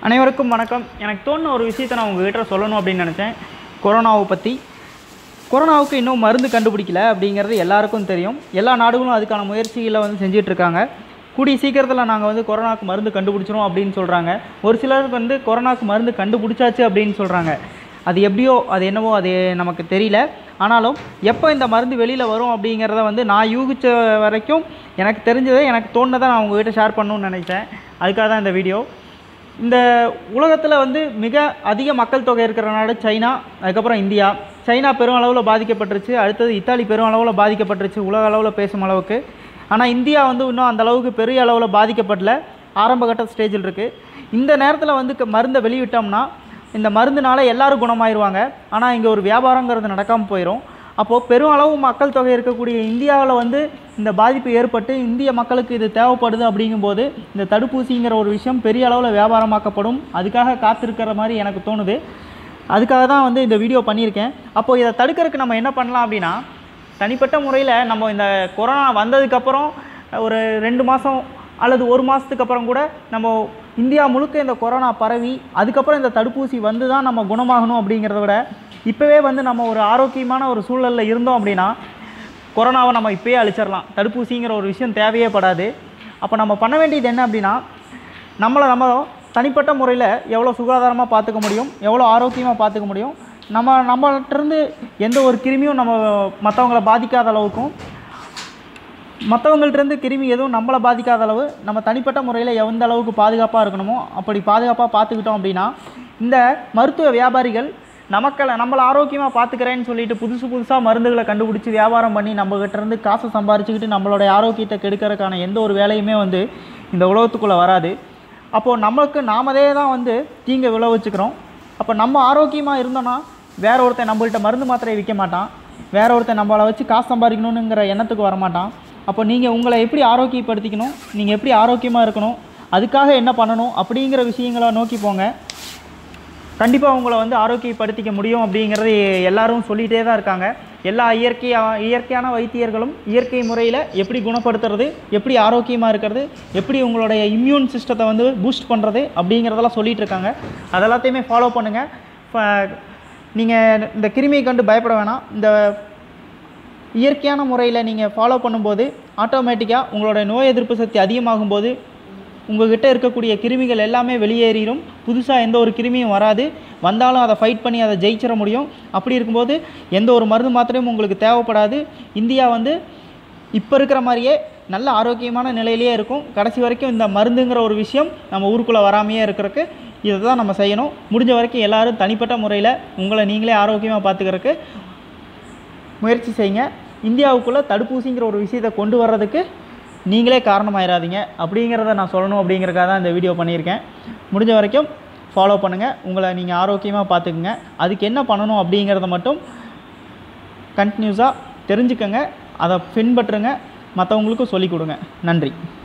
அனைவருக்கும் வணக்கம் எனக்கு தோணுன ஒரு விஷயத்தை நான் உங்ககிட்ட சொல்லணும் அப்படின்னு நினச்சேன் கொரோனாவை பற்றி கொரோனாவுக்கு இன்னும் மருந்து கண்டுபிடிக்கல அப்படிங்கிறது எல்லாருக்கும் தெரியும் எல்லா நாடுகளும் அதுக்கான முயற்சிகளை வந்து செஞ்சுட்டு இருக்காங்க கூடிய சீக்கிரத்தில் நாங்கள் வந்து கொரோனாவுக்கு மருந்து கண்டுபிடிச்சிரும் அப்படின்னு சொல்கிறாங்க ஒரு சிலர் வந்து கொரோனாவுக்கு மருந்து கண்டுபிடிச்சாச்சு அப்படின்னு சொல்கிறாங்க அது எப்படியோ அது என்னவோ அது நமக்கு தெரியல ஆனாலும் எப்போ இந்த மருந்து வெளியில் வரும் அப்படிங்கிறத வந்து நான் யூகிச்ச வரைக்கும் எனக்கு தெரிஞ்சதை எனக்கு தோணுனதை நான் உங்ககிட்ட ஷேர் பண்ணணும்னு நினைச்சேன் அதுக்காக தான் இந்த வீடியோ இந்த உலகத்தில் வந்து மிக அதிக மக்கள் தொகை இருக்கிற நாடு சைனா அதுக்கப்புறம் இந்தியா சைனா பெரும் அளவில் பாதிக்கப்பட்டுருச்சு அடுத்தது இத்தாலி பெரும் அளவில் பாதிக்கப்பட்டுருச்சு உலக அளவில் பேசும் அளவுக்கு ஆனால் இந்தியா வந்து இன்னும் அந்த அளவுக்கு பெரிய அளவில் பாதிக்கப்படல ஆரம்பகட்ட ஸ்டேஜில் இருக்குது இந்த நேரத்தில் வந்து க- மருந்தை வெளியிட்டோம்னா இந்த மருந்துனால எல்லாரும் குணமாயிருவாங்க ஆனால் இங்கே ஒரு வியாபாரங்கிறது நடக்காமல் போயிடும் அப்போது பெரும் அளவு மக்கள் தொகை இருக்கக்கூடிய இந்தியாவில் வந்து இந்த பாதிப்பு ஏற்பட்டு இந்திய மக்களுக்கு இது தேவைப்படுது அப்படிங்கும்போது இந்த தடுப்பூசிங்கிற ஒரு விஷயம் பெரிய அளவில் வியாபாரமாக்கப்படும் அதுக்காக காத்திருக்கிற மாதிரி எனக்கு தோணுது அதுக்காக தான் வந்து இந்த வீடியோ பண்ணியிருக்கேன் அப்போது இதை தடுக்கிறதுக்கு நம்ம என்ன பண்ணலாம் அப்படின்னா தனிப்பட்ட முறையில் நம்ம இந்த கொரோனா வந்ததுக்கப்புறம் ஒரு ரெண்டு மாதம் அல்லது ஒரு மாதத்துக்கு அப்புறம் கூட நம்ம இந்தியா முழுக்க இந்த கொரோனா பரவி அதுக்கப்புறம் இந்த தடுப்பூசி வந்து தான் நம்ம குணமாகணும் அப்படிங்கிறத விட இப்போவே வந்து நம்ம ஒரு ஆரோக்கியமான ஒரு சூழலில் இருந்தோம் அப்படின்னா கொரோனாவை நம்ம இப்போயே அழிச்சிடலாம் தடுப்பூசிங்கிற ஒரு விஷயம் தேவையே படாது அப்போ நம்ம பண்ண வேண்டியது என்ன அப்படின்னா நம்மளை நம்ம தனிப்பட்ட முறையில் எவ்வளோ சுகாதாரமாக பார்த்துக்க முடியும் எவ்வளோ ஆரோக்கியமாக பார்த்துக்க முடியும் நம்ம நம்மள்கிட்டருந்து எந்த ஒரு கிருமியும் நம்ம மற்றவங்கள பாதிக்காத அளவுக்கும் மற்றவங்கள்ட்டேருந்து கிருமி எதுவும் நம்மளை பாதிக்காத அளவு நம்ம தனிப்பட்ட முறையில் எந்த அளவுக்கு பாதுகாப்பாக இருக்கணுமோ அப்படி பாதுகாப்பாக பார்த்துக்கிட்டோம் அப்படின்னா இந்த மருத்துவ வியாபாரிகள் நமக்களை நம்மளை ஆரோக்கியமாக பார்த்துக்கிறேன்னு சொல்லிட்டு புதுசு புதுசாக மருந்துகளை கண்டுபிடிச்சி வியாபாரம் பண்ணி நம்மகிட்ட இருந்து காசை சம்பாரிச்சுக்கிட்டு நம்மளுடைய ஆரோக்கியத்தை கெடுக்கறதுக்கான எந்த ஒரு வேலையுமே வந்து இந்த உலகத்துக்குள்ளே வராது அப்போது நமக்கு நாமதே தான் வந்து தீங்கை விளைவிச்சுக்கிறோம் அப்போ நம்ம ஆரோக்கியமாக இருந்தோன்னா வேற ஒருத்தன் நம்மள்ட்ட மருந்து மாத்திரையை விற்க மாட்டான் வேற ஒருத்தன் நம்மளை வச்சு காசு சம்பாதிக்கணுங்கிற எண்ணத்துக்கு வரமாட்டான் அப்போ நீங்கள் உங்களை எப்படி ஆரோக்கியப்படுத்திக்கணும் நீங்கள் எப்படி ஆரோக்கியமாக இருக்கணும் அதுக்காக என்ன பண்ணணும் அப்படிங்கிற விஷயங்களை நோக்கி போங்க கண்டிப்பாக உங்களை வந்து ஆரோக்கியப்படுத்திக்க முடியும் அப்படிங்கிறது எல்லாரும் சொல்லிகிட்டே தான் இருக்காங்க எல்லா இயற்கையா இயற்கையான வைத்தியர்களும் இயற்கை முறையில் எப்படி குணப்படுத்துறது எப்படி ஆரோக்கியமாக இருக்கிறது எப்படி உங்களுடைய இம்யூன் சிஸ்டத்தை வந்து பூஸ்ட் பண்ணுறது அப்படிங்கிறதெல்லாம் சொல்லிகிட்டு இருக்காங்க அதெல்லாத்தையுமே ஃபாலோ பண்ணுங்கள் நீங்கள் இந்த கிருமியை கண்டு பயப்பட வேணாம் இந்த இயற்கையான முறையில் நீங்கள் ஃபாலோ பண்ணும்போது ஆட்டோமேட்டிக்காக உங்களோட நோய் எதிர்ப்பு சக்தி அதிகமாகும் போது உங்ககிட்ட இருக்கக்கூடிய கிருமிகள் எல்லாமே வெளியேறிடும் புதுசாக எந்த ஒரு கிருமியும் வராது வந்தாலும் அதை ஃபைட் பண்ணி அதை ஜெயிச்சிட முடியும் அப்படி இருக்கும்போது எந்த ஒரு மருந்து மாத்திரையும் உங்களுக்கு தேவைப்படாது இந்தியா வந்து இப்போ இருக்கிற மாதிரியே நல்ல ஆரோக்கியமான நிலையிலேயே இருக்கும் கடைசி வரைக்கும் இந்த மருந்துங்கிற ஒரு விஷயம் நம்ம ஊருக்குள்ளே வராமையே இருக்கிறதுக்கு இதை தான் நம்ம செய்யணும் முடிஞ்ச வரைக்கும் எல்லாரும் தனிப்பட்ட முறையில் உங்களை நீங்களே ஆரோக்கியமாக பார்த்துக்கிறதுக்கு முயற்சி செய்யுங்க இந்தியாவுக்குள்ளே தடுப்பூசிங்கிற ஒரு விஷயத்தை கொண்டு வர்றதுக்கு நீங்களே காரணமாயிடாதீங்க அப்படிங்கிறத நான் சொல்லணும் அப்படிங்கிறக்காக தான் இந்த வீடியோ பண்ணியிருக்கேன் முடிஞ்ச வரைக்கும் ஃபாலோ பண்ணுங்கள் உங்களை நீங்கள் ஆரோக்கியமாக பார்த்துக்குங்க அதுக்கு என்ன பண்ணணும் அப்படிங்கிறத மட்டும் கண்டினியூஸாக தெரிஞ்சுக்கங்க அதை பின்பற்றுங்க மற்றவங்களுக்கும் சொல்லிக் கொடுங்க நன்றி